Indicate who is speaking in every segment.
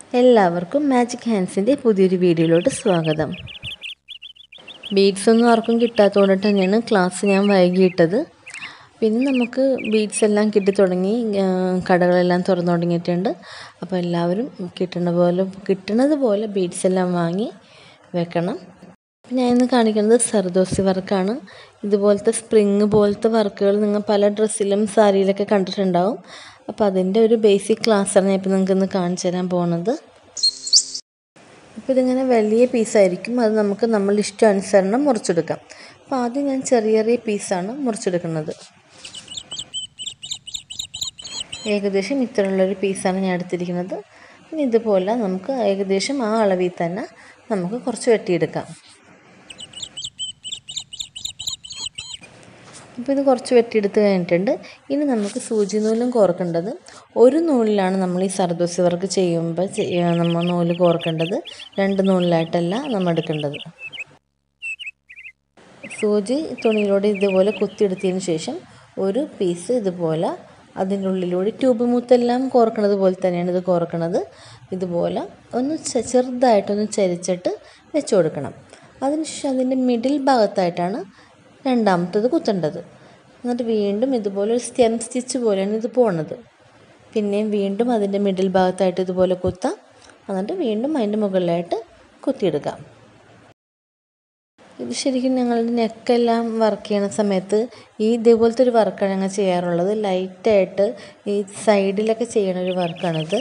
Speaker 1: എല്ലാവർക്കും മാജിക് ഹാൻഡ്സിൻ്റെ പുതിയൊരു വീഡിയോയിലോട്ട് സ്വാഗതം ബീഡ്സ് ഒന്നും ആർക്കും കിട്ടാത്തതുകൊണ്ട് തന്നെയാണ് ക്ലാസ് ഞാൻ വൈകിയിട്ടത് പിന്നെ നമുക്ക് ബീഡ്സ് എല്ലാം കിട്ടി തുടങ്ങി ആ, കടകളെല്ലാം തുറന്നു തുടങ്ങിയിട്ടുണ്ട് അപ്പോൾ എല്ലാവരും കിട്ടുന്ന പോലെ കിട്ടുന്നത് പോലെ ബീഡ്സ് എല്ലാം വാങ്ങി വെക്കണം ഞാൻ ഇന്ന് കാണിക്കുന്നത് സർദോസി വർക്കാണ് ഇതുപോലത്തെ സ്പ്രിങ് പോലത്തെ വർക്കുകൾ നിങ്ങൾ പല ഡ്രസ്സിലും സാരിയിലൊക്കെ കണ്ടിട്ടുണ്ടാവും അപ്പോൾ അതിൻ്റെ ഒരു ബേസിക് ക്ലാസ്സാണ് ഞാൻ ഇപ്പോൾ നിങ്ങൾക്ക് ഇന്ന് കാണിച്ചു തരാൻ പോകുന്നത് അപ്പോൾ ഇതിങ്ങനെ വലിയ പീസായിരിക്കും അത് നമുക്ക് നമ്മൾ ഇഷ്ടാനുസരണം മുറിച്ചെടുക്കാം അപ്പോൾ ആദ്യം ഞാൻ ചെറിയ ചെറിയ പീസാണ് മുറിച്ചെടുക്കുന്നത് ഏകദേശം ഇത്രയുള്ളൊരു പീസാണ് ഞാൻ എടുത്തിരിക്കുന്നത് ഇനി ഇതുപോലെ നമുക്ക് ഏകദേശം ആ അളവിൽ തന്നെ നമുക്ക് കുറച്ച് വെട്ടിയെടുക്കാം അപ്പോൾ ഇത് കുറച്ച് വെട്ടിയെടുത്ത് കഴിഞ്ഞിട്ടുണ്ട് ഇനി നമുക്ക് സൂചി നൂലും കോർക്കേണ്ടത് ഒരു നൂലിലാണ് നമ്മൾ ഈ സർദോസി വർക്ക് ചെയ്യുമ്പോൾ ചെയ്യ- നമ്മൾ നൂല് കോർക്കേണ്ടത് രണ്ട് നൂലിലായിട്ടല്ല നമ്മൾ എടുക്കേണ്ടത് സൂചി തുണിയിലൂടെ ഇതുപോലെ കുത്തിയെടുത്തതിന് ശേഷം ഒരു പീസ് ഇതുപോലെ അതിൻ്റെ ഉള്ളിലൂടെ ട്യൂബ് മുത്തെല്ലാം കോർക്കണത് പോലെ തന്നെയാണ് ഇത് കോർക്കണത് ഇതുപോലെ ഒന്ന് ചെ- ചെറുതായിട്ടൊന്ന് ചരിച്ചിട്ട് വെച്ച് കൊടുക്കണം അതിനുശേഷം അതിൻ്റെ മിഡിൽ ഭാഗത്തായിട്ടാണ് രണ്ടാമത്തത് കുത്തേണ്ടത് എന്നിട്ട് വീണ്ടും ഇതുപോലെ ഒരു സ്റ്റെം സ്റ്റിച്ച് പോലെയാണ് ഇത് പോണത് പിന്നെയും വീണ്ടും അതിൻ്റെ മിഡിൽ ഭാഗത്തായിട്ട് ഇതുപോലെ കുത്താം എന്നിട്ട് വീണ്ടും അതിൻ്റെ മുകളിലായിട്ട് കുത്തിയെടുക്കാം ഇത് ശരിക്കും ഞങ്ങളുടെ നെക്കെല്ലാം വർക്ക് ചെയ്യണ സമയത്ത് ഈ ഇതേപോലത്തെ ഒരു വർക്കാണ് ഞങ്ങൾ ചെയ്യാറുള്ളത് ലൈറ്റായിട്ട് ഈ സൈഡിലൊക്കെ ചെയ്യണ ഒരു വർക്കാണിത്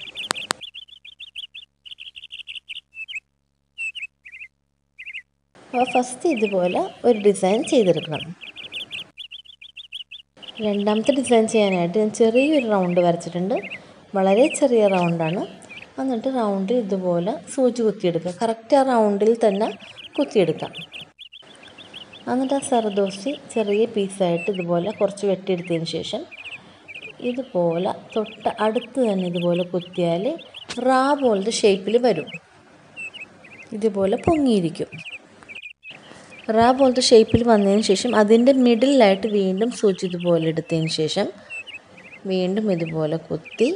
Speaker 1: അപ്പോൾ ഫസ്റ്റ് ഇതുപോലെ ഒരു ഡിസൈൻ ചെയ്തെടുക്കണം രണ്ടാമത്തെ ഡിസൈൻ ചെയ്യാനായിട്ട് ഞാൻ ചെറിയൊരു റൗണ്ട് വരച്ചിട്ടുണ്ട് വളരെ ചെറിയ റൗണ്ടാണ് എന്നിട്ട് റൗണ്ടിൽ ഇതുപോലെ സൂചി കുത്തിയെടുക്കുക കറക്റ്റ് ആ റൗണ്ടിൽ തന്നെ കുത്തിയെടുക്കാം എന്നിട്ട് ആ സർദോസി ചെറിയ പീസായിട്ട് ഇതുപോലെ കുറച്ച് വെട്ടിയെടുത്തതിന് ശേഷം ഇതുപോലെ തൊട്ട് അടുത്ത് തന്നെ ഇതുപോലെ കുത്തിയാൽ റാ പോലത്തെ ഷേപ്പിൽ വരും ഇതുപോലെ പൊങ്ങിയിരിക്കും റാ പോലത്തെ ഷേപ്പിൽ വന്നതിന് ശേഷം അതിൻ്റെ മിഡിലായിട്ട് വീണ്ടും സൂചി ഇതുപോലെ എടുത്തതിന് ശേഷം വീണ്ടും ഇതുപോലെ കുത്തി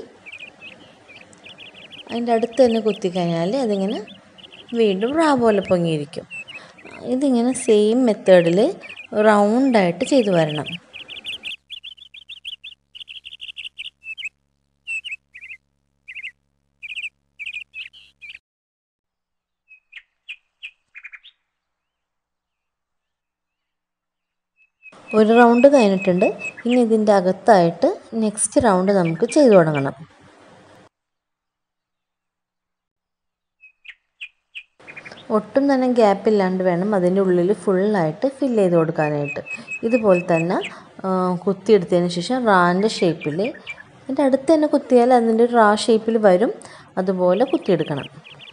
Speaker 1: അതിൻ്റെ അടുത്ത് തന്നെ കുത്തി കഴിഞ്ഞാൽ അതിങ്ങനെ വീണ്ടും റാ പോലെ പൊങ്ങിയിരിക്കും ഇതിങ്ങനെ സെയിം മെത്തേഡിൽ റൗണ്ടായിട്ട് ചെയ്തു വരണം ഒരു റൗണ്ട് കഴിഞ്ഞിട്ടുണ്ട് ഇനി ഇതിൻ്റെ അകത്തായിട്ട് നെക്സ്റ്റ് റൗണ്ട് നമുക്ക് ചെയ്തു തുടങ്ങണം ഒട്ടും തന്നെ ഗ്യാപ്പ് ഇല്ലാണ്ട് വേണം അതിൻ്റെ ഉള്ളിൽ ഫുള്ളായിട്ട് ഫില്ല് ചെയ്ത് കൊടുക്കാനായിട്ട് ഇതുപോലെ തന്നെ ആ, കുത്തിയെടുത്തതിന് ശേഷം റാൻ്റെ ഷേപ്പിൽ അതിൻ്റെ അടുത്ത് തന്നെ കുത്തിയാൽ അതിൻ്റെ ഒരു റാ ഷേപ്പിൽ വരും അതുപോലെ കുത്തിയെടുക്കണം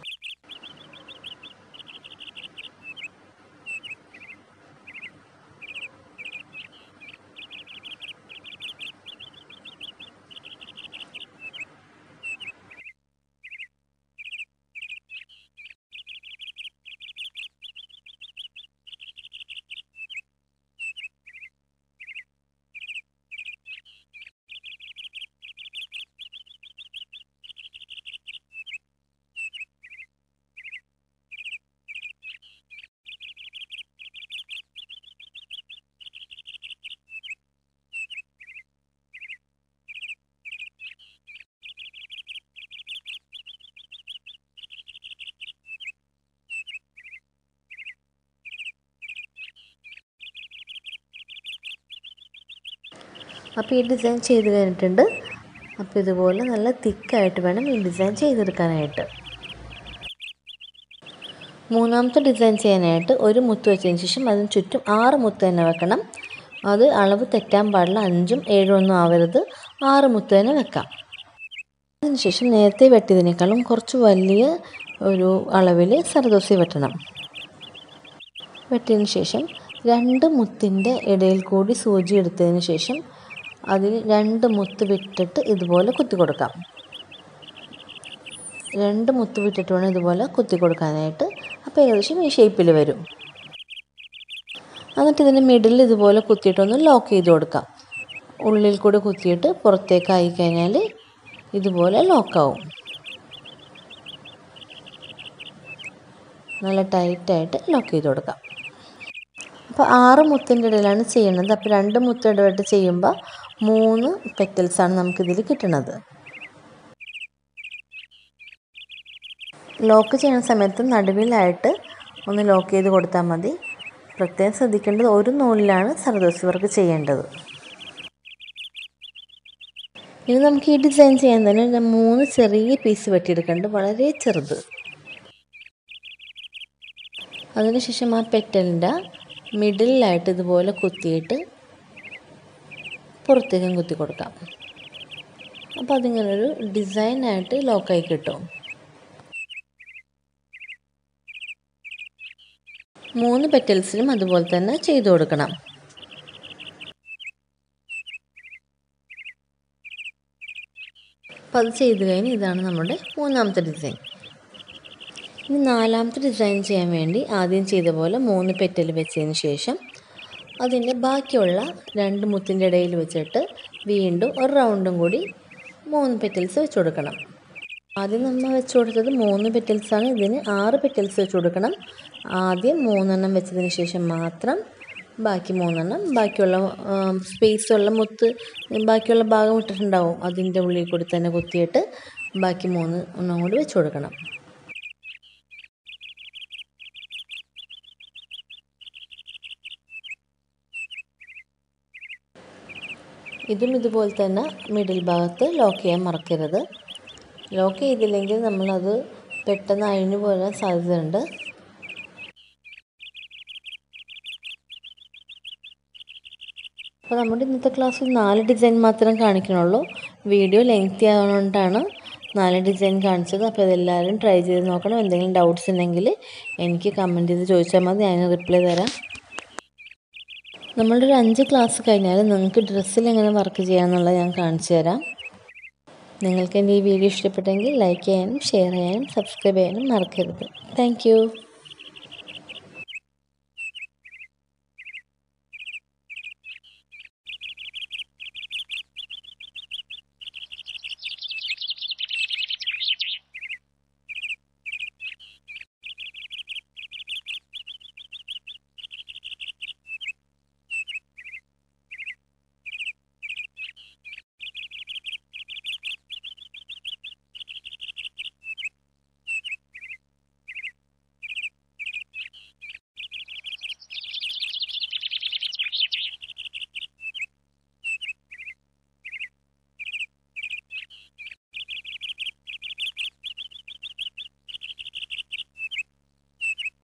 Speaker 1: അപ്പോൾ ഈ ഡിസൈൻ ചെയ്ത് കഴിഞ്ഞിട്ടുണ്ട് അപ്പോൾ ഇതുപോലെ നല്ല തിക്കായിട്ട് വേണം ഈ ഡിസൈൻ ചെയ്തെടുക്കാനായിട്ട് മൂന്നാമത്തെ ഡിസൈൻ ചെയ്യാനായിട്ട് ഒരു മുത്ത് വെച്ചതിന് ശേഷം അതിന് ചുറ്റും ആറ് മുത്ത് തന്നെ വെക്കണം അത് അളവ് തെറ്റാൻ പാടില്ല അഞ്ചും ഏഴും ഒന്നും ആവരുത് ആറ് മുത്ത് തന്നെ വെക്കാം അതിനുശേഷം നേരത്തെ വെട്ടിയതിനേക്കാളും കുറച്ച് വലിയ ഒരു അളവിൽ സർദോസി വെട്ടണം വെട്ടിയതിന് ശേഷം രണ്ട് മുത്തിൻ്റെ ഇടയിൽ കൂടി സൂചി എടുത്തതിന് ശേഷം അതിൽ രണ്ട് മുത്ത് വിട്ടിട്ട് ഇതുപോലെ കുത്തി കൊടുക്കാം രണ്ട് മുത്ത് വിട്ടിട്ട് വേണം ഇതുപോലെ കുത്തി കൊടുക്കാനായിട്ട് അപ്പോൾ ഏകദേശം ഈ ഷേപ്പിൽ വരും എന്നിട്ട് ഇതിൻ്റെ മിഡിൽ ഇതുപോലെ കുത്തിയിട്ടൊന്ന് ലോക്ക് ചെയ്ത് കൊടുക്കാം ഉള്ളിൽ കൂടി കുത്തിയിട്ട് പുറത്തേക്ക് ആയി കഴിഞ്ഞാൽ ഇതുപോലെ ലോക്കാവും നല്ല ടൈറ്റായിട്ട് ലോക്ക് ചെയ്ത് കൊടുക്കാം അപ്പോൾ ആറ് മുത്തിൻ്റെ ഇടയിലാണ് ചെയ്യുന്നത് അപ്പോൾ രണ്ട് മുത്ത് ഇടവിട്ട് ചെയ്യുമ്പോൾ മൂന്ന് പെറ്റൽസാണ് നമുക്കിതിൽ കിട്ടുന്നത് ലോക്ക് ചെയ്യുന്ന സമയത്ത് നടുവിലായിട്ട് ഒന്ന് ലോക്ക് ചെയ്ത് കൊടുത്താൽ മതി പ്രത്യേകം ശ്രദ്ധിക്കേണ്ടത് ഒരു നൂലിലാണ് സർദോസി വർക്ക് ചെയ്യേണ്ടത് ഇനി നമുക്ക് ഈ ഡിസൈൻ ചെയ്യാൻ തന്നെ മൂന്ന് ചെറിയ പീസ് വെട്ടിയെടുക്കേണ്ടത് വളരെ ചെറുത് അതിനുശേഷം ആ പെറ്റലിൻ്റെ മിഡിലായിട്ട് ഇതുപോലെ കുത്തിയിട്ട് പുറത്തേക്കും കുത്തി കൊടുക്കാം അപ്പോൾ അതിങ്ങനൊരു ഡിസൈനായിട്ട് ലോക്കായി കിട്ടും മൂന്ന് പെറ്റൽസിലും അതുപോലെ തന്നെ ചെയ്തു കൊടുക്കണം അപ്പോൾ അത് ചെയ്ത് കഴിഞ്ഞ് ഇതാണ് നമ്മുടെ മൂന്നാമത്തെ ഡിസൈൻ ഇനി നാലാമത്തെ ഡിസൈൻ ചെയ്യാൻ വേണ്ടി ആദ്യം ചെയ്ത പോലെ മൂന്ന് പെറ്റൽ വെച്ചതിന് ശേഷം അതിൻ്റെ ബാക്കിയുള്ള രണ്ട് മുത്തിൻ്റെ ഇടയിൽ വെച്ചിട്ട് വീണ്ടും ഒരു റൗണ്ടും കൂടി മൂന്ന് പെറ്റൽസ് വെച്ച് കൊടുക്കണം ആദ്യം നമ്മൾ വെച്ച് കൊടുത്തത് മൂന്ന് പെറ്റൽസാണ് ഇതിന് ആറ് പെറ്റൽസ് വെച്ച് കൊടുക്കണം ആദ്യം മൂന്നെണ്ണം വെച്ചതിന് ശേഷം മാത്രം ബാക്കി മൂന്നെണ്ണം ബാക്കിയുള്ള സ്പേസുള്ള മുത്ത് ബാക്കിയുള്ള ഭാഗം ഇട്ടിട്ടുണ്ടാവും അതിൻ്റെ ഉള്ളിൽ കൂടി തന്നെ കുത്തിയിട്ട് ബാക്കി മൂന്ന് എണ്ണം കൂടി വെച്ച് കൊടുക്കണം ഇതും ഇതുപോലെ തന്നെ മിഡിൽ ഭാഗത്ത് ലോക്ക് ചെയ്യാൻ മറക്കരുത് ലോക്ക് ചെയ്തില്ലെങ്കിൽ നമ്മളത് പെട്ടെന്ന് അഴിഞ്ഞു പോരാൻ സാധ്യതയുണ്ട് അപ്പോൾ നമ്മുടെ ഇന്നത്തെ ക്ലാസ്സിൽ നാല് ഡിസൈൻ മാത്രം കാണിക്കണുള്ളൂ വീഡിയോ ലെങ്തി ആവുന്നതുകൊണ്ടാണ് നാല് ഡിസൈൻ കാണിച്ചത് അപ്പോൾ ഇതെല്ലാവരും ട്രൈ ചെയ്ത് നോക്കണം എന്തെങ്കിലും ഡൗട്ട്സ് ഉണ്ടെങ്കിൽ എനിക്ക് കമൻറ്റ് ചെയ്ത് ചോദിച്ചാൽ മതി അതിന് റിപ്ലൈ തരാം നമ്മളുടെ ഒരു അഞ്ച് ക്ലാസ് കഴിഞ്ഞാൽ നിങ്ങൾക്ക് ഡ്രസ്സിൽ എങ്ങനെ വർക്ക് ചെയ്യാമെന്നുള്ളത് ഞാൻ കാണിച്ചു തരാം നിങ്ങൾക്ക് എൻ്റെ ഈ വീഡിയോ ഇഷ്ടപ്പെട്ടെങ്കിൽ ലൈക്ക് ചെയ്യാനും ഷെയർ ചെയ്യാനും സബ്സ്ക്രൈബ് ചെയ്യാനും മറക്കരുത് താങ്ക്